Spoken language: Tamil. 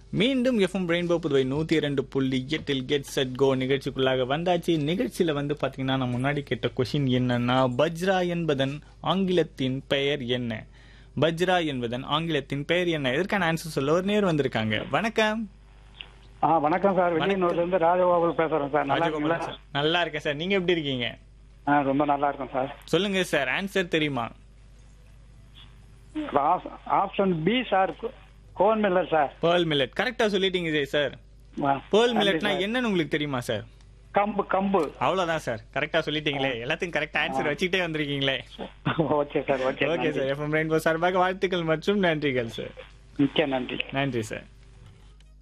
மீண்டும் எஃப்எம் ரெயின்போ புதுவை நூத்தி இரண்டு புள்ளி எட்டில் கெட் செட் கோ நிகழ்ச்சிக்குள்ளாக வந்தாச்சு நிகழ்ச்சியில வந்து பாத்தீங்கன்னா நான் முன்னாடி கேட்ட கொஷின் என்னன்னா பஜ்ரா என்பதன் ஆங்கிலத்தின் பெயர் என்ன பஜ்ரா என்பதன் ஆங்கிலத்தின் பெயர் என்ன இதற்கான ஆன்சர் சொல்ல ஒரு நேர் வந்திருக்காங்க வணக்கம் ஆ வணக்கம் சார் வெளியனூர்ல இருந்து ராஜகோபால் பேசுறேன் சார் நல்லா இருக்கீங்களா ராஜகோபாலன் சார். நல்லா இருக்கேன் சார் நீங்க எப்படி இருக்கீங்க ஆ ரொம்ப நல்லா இருக்கும் சார் சொல்லுங்க சார் ஆன்சர் தெரியுமா option B sir corn miller sir pearl millet கரெக்டா சொல்லிட்டீங்க சார் ஆ, பேர்ல் நன்றி மில்லட்னா சார். என்னன்னு உங்களுக்கு தெரியுமா சார் கம்பு கம்பு அவ்வளவுதான் சார் கரெக்டா சொல்லிட்டீங்களே எல்லாத்துக்கும் கரெக்ட் ஆன்சர் வச்சுக்கிட்டே வந்திருக்கீங்களே okay sir okay okay sir FM rainbow சார்பாக வாழ்த்துக்கள் மற்றும் நன்றிகள் சார் மிக்க நன்றி நன்றி சார்